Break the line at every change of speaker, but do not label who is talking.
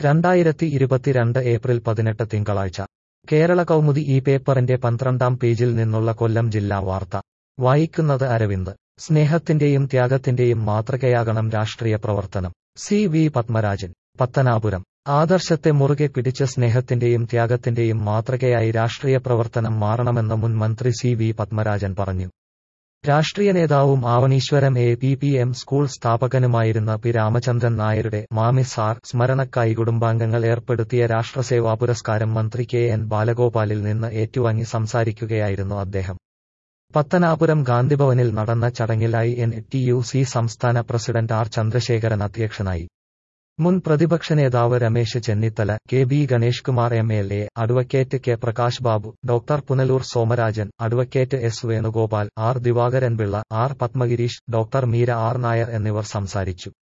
രണ്ടായിരത്തി ഇരുപത്തിരണ്ട് ഏപ്രിൽ പതിനെട്ട് തിങ്കളാഴ്ച കേരള കൗമുദി ഈ പേപ്പറിന്റെ പന്ത്രണ്ടാം പേജിൽ നിന്നുള്ള കൊല്ലം ജില്ലാ വാർത്ത വായിക്കുന്നത് അരവിന്ദ് സ്നേഹത്തിന്റെയും ത്യാഗത്തിന്റെയും മാതൃകയാകണം രാഷ്ട്രീയ പ്രവർത്തനം സി വി പത്മരാജൻ പത്തനാപുരം ആദർശത്തെ മുറുകെ പിടിച്ച് സ്നേഹത്തിന്റെയും ത്യാഗത്തിന്റെയും മാതൃകയായി രാഷ്ട്രീയ പ്രവർത്തനം മാറണമെന്ന് മുൻ മന്ത്രി സി വി പത്മരാജൻ പറഞ്ഞു രാഷ്ട്രീയ നേതാവും Avaneeswaram A P P M school സ്ഥാപകനുമായിരുന്ന പി രാമചന്ദ്രൻ നായരുടെ മാമി സാർ സ്മരണക്കായി കുടുംബാംഗങ്ങൾ ഏർപ്പെടുത്തിയ രാഷ്ട്രസേവാ പുരസ്കാരം മന്ത്രി കെ എൻ ബാലഗോപാലിൽ നിന്ന് ഏറ്റുവാങ്ങി സംസാരിക്കുകയായിരുന്നു അദ്ദേഹം പത്തനാപുരം ഗാന്ധിഭവനിൽ നടന്ന ചടങ്ങിൽ I N T U C സംസ്ഥാന പ്രസിഡന്റ് ആർ ചന്ദ്രശേഖരൻ അധ്യക്ഷനായി മുൻ പ്രതിപക്ഷ നേതാവ് Ramesh Chennithala K B Ganesh Kumar M L A advocate K Prakash Babu doctor Punalur Somarajan advocate S Venugopal R Divakaran Pillai R Padmagireesh doctor Meera R Nair എന്നിവർ സംസാരിച്ചു